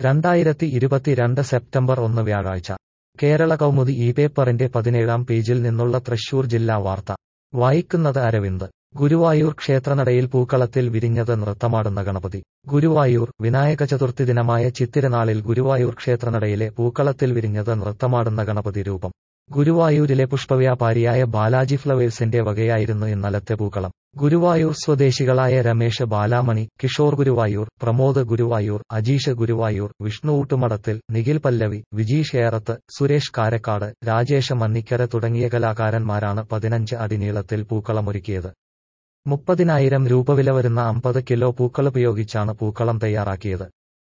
രണ്ടായിരത്തി ഇരുപത്തിരണ്ട് സെപ്റ്റംബർ ഒന്ന് വ്യാഴാഴ്ച കേരള കൗമുദി ഈ പേപ്പറിന്റെ പതിനേഴാം പേജിൽ നിന്നുള്ള തൃശൂർ ജില്ലാ വാർത്ത വായിക്കുന്നത് അരവിന്ദ് ഗുരുവായൂർ ക്ഷേത്രനടയിൽ പൂക്കളത്തിൽ വിരിഞ്ഞത് നൃത്തമാടുന്ന ഗണപതി ഗുരുവായൂർ വിനായക ചതുർത്ഥി ദിനമായ ചിത്തിരനാളിൽ ഗുരുവായൂർ ക്ഷേത്രനടയിലെ പൂക്കളത്തിൽ വിരിഞ്ഞത് നൃത്തമാടുന്ന ഗണപതി രൂപം ഗുരുവായൂരിലെ പുഷ്പവ്യാപാരിയായ ബാലാജി ഫ്ലവേഴ്സിന്റെ വകയായിരുന്നു ഇന്നലത്തെ പൂക്കളം ഗുരുവായൂർ സ്വദേശികളായ രമേശ് ബാലാമണി കിഷോർ ഗുരുവായൂർ പ്രമോദ് ഗുരുവായൂർ അജീഷ് ഗുരുവായൂർ വിഷ്ണു ഊട്ടുമടത്തിൽ നിഖിൽ പല്ലവി വിജീഷ് ഏറത്ത് സുരേഷ് കാരക്കാട് രാജേഷ് മന്നിക്കര തുടങ്ങിയ കലാകാരന്മാരാണ് പതിനഞ്ച് അടി നീളത്തിൽ പൂക്കളമൊരുക്കിയത് മുപ്പതിനായിരം രൂപ വില വരുന്ന അമ്പത് കിലോ പൂക്കളുപയോഗിച്ചാണ് പൂക്കളം തയ്യാറാക്കിയത്